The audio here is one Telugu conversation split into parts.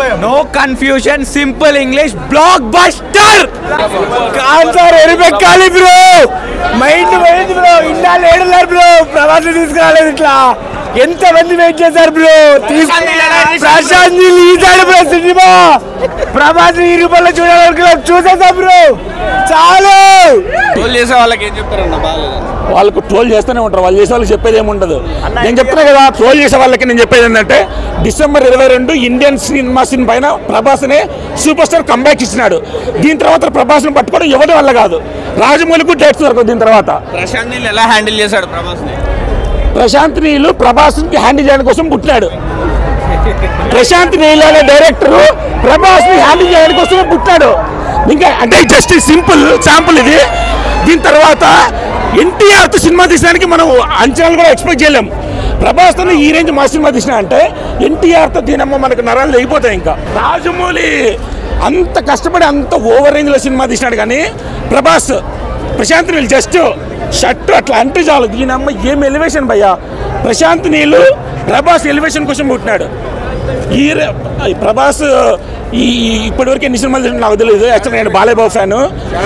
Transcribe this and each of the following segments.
No confusion simple English blockbuster కాన్సర్ ఎరిపెక్కాలి బ్రో మైండ్ పోయింది బ్రో ఇన్నాళ్ళు ఏడున్నారు బ్రో ప్రవాసం తీసుకురాలేదు ఇట్లా ఎంత మంది వెయిట్ చేశారు బ్రో ప్రశాంత్ నీల్ ఈసాడు బ్రో సినిమా ప్రభాస్ ఈ రూపంలో చూడాలనుకున్నాం చూసేసా బ్రో చాలు ట్రోల్ చేసే వాళ్ళకి ఏం చెప్తారన్న బాగాలేదు వాళ్ళకు ట్రోల్ చేస్తూనే ఉంటారు వాళ్ళు చేసే వాళ్ళకి చెప్పేది ఏముండదు నేను చెప్తున్నా కదా ట్రోల్ చేసే వాళ్ళకి నేను చెప్పేది ఏంటంటే డిసెంబర్ ఇరవై రెండు ఇండియన్ సినిమా సిన్ పైన ప్రభాస్నే సూపర్ స్టార్ కంబ్యాక్ ఇచ్చినాడు దీని తర్వాత ప్రభాస్ని పట్టుకోవడం ఎవరి వల్ల కాదు రాజమౌళికి డేట్స్ దొరకదు దీని తర్వాత ప్రశాంత్ నీళ్ళు ఎలా హ్యాండిల్ చేశాడు ప్రభాస్ ని ప్రశాంత్ నీళ్ళు ప్రభాస్కి హ్యాండిల్ చేయడం కోసం పుట్టినాడు ప్రశాంత్ నీళ్ళు అనే డైరెక్టర్ ప్రభాస్ ని హ్యాండిల్ చేయడం కోసం పుట్టాడు ఇంకా అంటే జస్ట్ సింపుల్ శాంపుల్ ఇది దీని తర్వాత ఎన్టీఆర్ తో సినిమా తీసడానికి మనం అంచనాలు కూడా ఎక్స్పెక్ట్ చేయలేం ప్రభాస్ తో ఈ రేంజ్ మా సినిమా తీసినా అంటే ఎన్టీఆర్ తో దీనమ్మ మనకు నరాలు తెగిపోతాయి ఇంకా రాజమౌళి అంత కష్టపడి అంత ఓవర్ రేంజ్ లో సినిమా తీసినాడు కానీ ప్రభాస్ ప్రశాంత్ నీళ్ళు జస్ట్ షర్ట్ అట్లా అంటే చాలు దీనమ్మ ఏం ఎలివేషన్ భయ్యా ప్రశాంత్ నీళ్ళు ప్రభాస్ ఎలివేషన్ కోసం పుట్టినాడు ఈ ర- ఈ ప్రభాస్ ఈ ఈ- ఇప్పటివరకు ఎన్ని సినిమాలు తీసినా నాకు తెలియదు యాక్చువల్గా నేను బాలేబాబు ఫ్యాను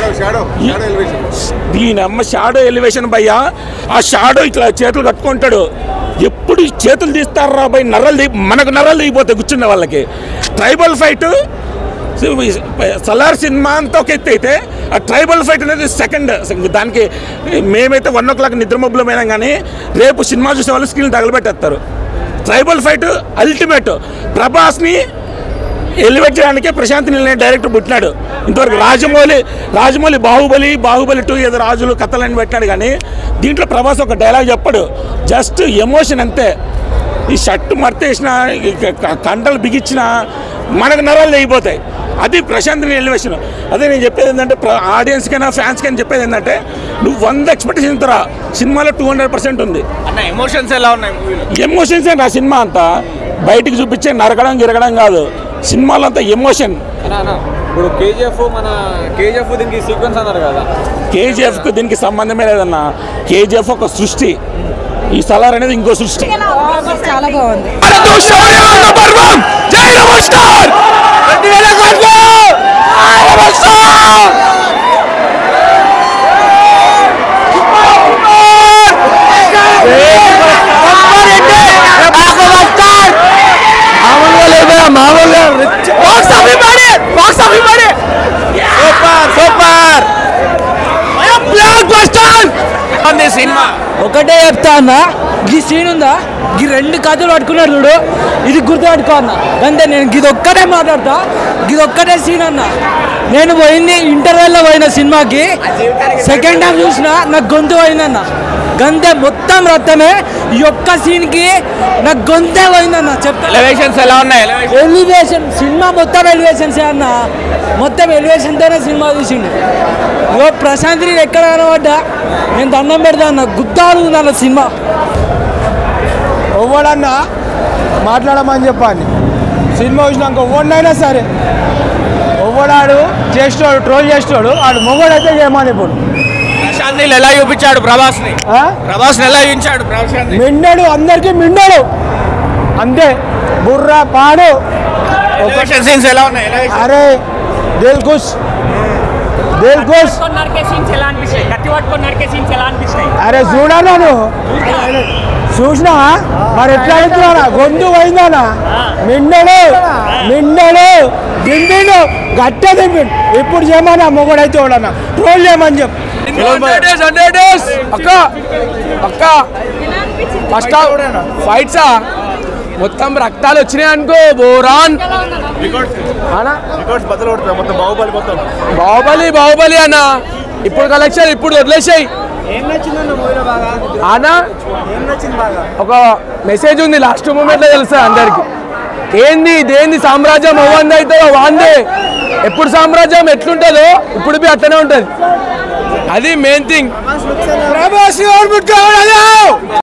దీని అమ్మ షాడో ఎలివేషన్ భయ్యా ఆ షాడో ఇట్లా చేతులు కట్టుకుంటాడు ఎప్పుడు ఈ చేతులు తీస్తారా భయ్ నర్రలు దిగి మనకు నర్రలు దిగిపోతాయి కూర్చున్న వాళ్ళకి ట్రైబల్ ఫైట్ సలార్ సినిమా అంతా ఒక ఎత్తు అయితే ఆ ట్రైబల్ ఫైట్ అనేది సెకండ్ దానికి మేమైతే వన్ ఓ క్లాక్ నిద్రమబ్బులో పోయినాం కానీ రేపు సినిమా చూసే వాళ్ళు స్క్రీన్ తగలబెట్టేస్తారు ట్రైబల్ ఫైట్ అల్టిమేట్ ప్రభాస్ని ఎలివేట్ చేయడానికే ప్రశాంత్ నీల్ డైరెక్టర్ పుట్టినాడు ఇంతవరకు రాజమౌళి రాజమౌళి బాహుబలి బాహుబలి టూ ఏదో రాజులు కథలని పెట్టాడు కానీ దీంట్లో ప్రభాస్ ఒక డైలాగ్ చెప్పాడు జస్ట్ ఎమోషన్ అంతే ఈ షర్ట్ మర్తేసిన ఈ క- క- కండలు బిగించిన మనకు నరాలు తెగిపోతాయి అది ప్రశాంత్ నీల్ ఎలివేషన్ అదే నేను చెప్పేది ఏంటంటే ఆడియన్స్కైనా ఫ్యాన్స్కైనా చెప్పేది ఏంటంటే నువ్వు వంద ఎక్స్పెక్టేషన్ తరా సినిమాలో టూ హండ్రెడ్ పర్సెంట్ ఉంది అన్న ఎమోషన్స్ ఎలా ఉన్నాయి మూవీలో ఎమోషన్స్ నా సినిమా అంతా బయటికి చూపించే నరకడం గిరగడం కాదు సినిమాలో అంతా ఎమోషన్ ఇప్పుడు కేజీఎఫ్ మన కేజీఎఫ్ దీనికి సీక్వెన్స్ అన్నారు కదా కేజీఎఫ్కి దీనికి సంబంధమే లేదన్న కేజీఎఫ్ ఒక సృష్టి ఈ సలార్ అనేది ఇంకో సృష్టి చాలా బాగుంది జై నమస్కార్ సూపర్ ఉంది సినిమా ఒకటే చెప్తా అన్న ఈ సీన్ ఉందా ఈ రెండు కథలు పట్టుకున్నాడు చూడు ఇది గుర్తు పట్టుకో అన్న అంతే నేను ఇది ఒక్కటే మాట్లాడతా ఇది ఒక్కటే సీన్ అన్న నేను పోయింది ఇంటర్వెల్లో పోయిన సినిమాకి సెకండ్ టైం చూసిన నాకు గొంతు పోయిందన్న గంతే మొత్తం రక్తమే ఈ ఒక్క సీన్కి నాకు గొంతే పోయిందన్న చెప్తా ఎలివేషన్స్ ఎలా ఉన్నాయి ఎలివేషన్ ఎలివేషన్ సినిమా మొత్తం ఎలివేషన్స్ అన్న మొత్తం ఎలివేషన్తోనే సినిమా చూసిండు ఓ ప్రశాంత్ నీళ్ళు ఎక్కడ కనబడ్డా నేను దండం పెడతా అన్న గుద్దాలు అన్న సినిమా ఎవడన్నా మాట్లాడమని చెప్పాలి సినిమా చూసినాక ఎవడినైనా సరే ఎవడాడు చేస్తాడు ట్రోల్ చేస్తాడు ఆడు మొగడైతే చేయమని ఇప్పుడు ప్రశాంత్ నీళ్ళు ఎలా చూపించాడు ప్రభాస్ ని ఆ? ప్రభాస్ ని ఎలా చూపించాడు ప్రశాంత్ నీల్? మిండడు అందరికి మిండడు అంతే బుర్ర పాడు ఎలివేషన్ సీన్స్ ఎలా ఉన్నాయి ఎలివేషన్ అరే దిల్ కుష్ దిల్ కుష్ నరికే సీన్స్ ఎలా అనిపిస్తాయి కత్తి పట్టుకొని నరికే సీన్స్ ఎలా అనిపిస్తాయి అరే చూడన్నా నువ్వు చూసినా మరి ఎట్లా అడుగుతున్నా గొంతు పోయిందానా మిండడు మిండడు దింపిండు గట్ట దింపిండు ఇప్పుడు చేయమని మొగడైతే వాడన్నా ట్రోల్ చేయమని చెప్పు అక్క అక్క ఫస్ట్ ఫైట్సా మొత్తం రక్తాలు వచ్చినాయి అనుకో బోరాన్ బాహుబలి బాహుబలి అన్న ఇప్పుడు కలెక్షన్ ఇప్పుడు వదిలేసాయి అన్న ఒక మెసేజ్ ఉంది లాస్ట్ మూమెంట్ లో తెలుసా అందరికి ఏంది ఇదేంది సామ్రాజ్యం అవ్వంది అయితే వాందే ఎప్పుడు సామ్రాజ్యం ఎట్లుంటుందో ఇప్పుడు బి అట్లనే ఉంటుంది అది మెయిన్ థింగ్